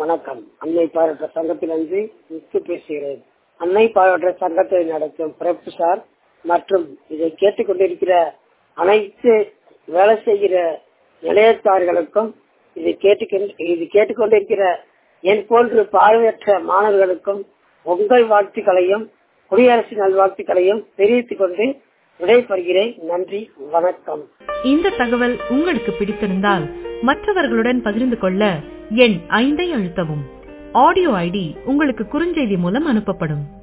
வணக்கம் அன்னை பாராட்ட சங்கத்திலிருந்து முத்து பேசுகிறேன் அன்னை பாராட்ட சங்கத்தை நடத்தும் பிரபு சார் மற்றும் இதை கேட்டுக்கொண்டிருக்கிற அனைத்து வேலை செய்கிற நிலையத்தார்களுக்கும் இது கேட்டு இது கேட்டுக்கொண்டிருக்கிற என் போன்று பார்வையற்ற மாணவர்களுக்கும் உங்கள் வாழ்த்துக்களையும் குடியரசு நல்வாழ்த்துக்களையும் தெரிவித்துக் கொண்டு விடைபெறுகிறேன் நன்றி வணக்கம் இந்த தகவல் உங்களுக்கு பிடித்திருந்தால் மற்றவர்களுடன் பகிர்ந்து கொள்ள எண் ஐந்தை அழுத்தவும் ஆடியோ ஐடி உங்களுக்கு குறுஞ்செய்தி மூலம் அனுப்பப்படும்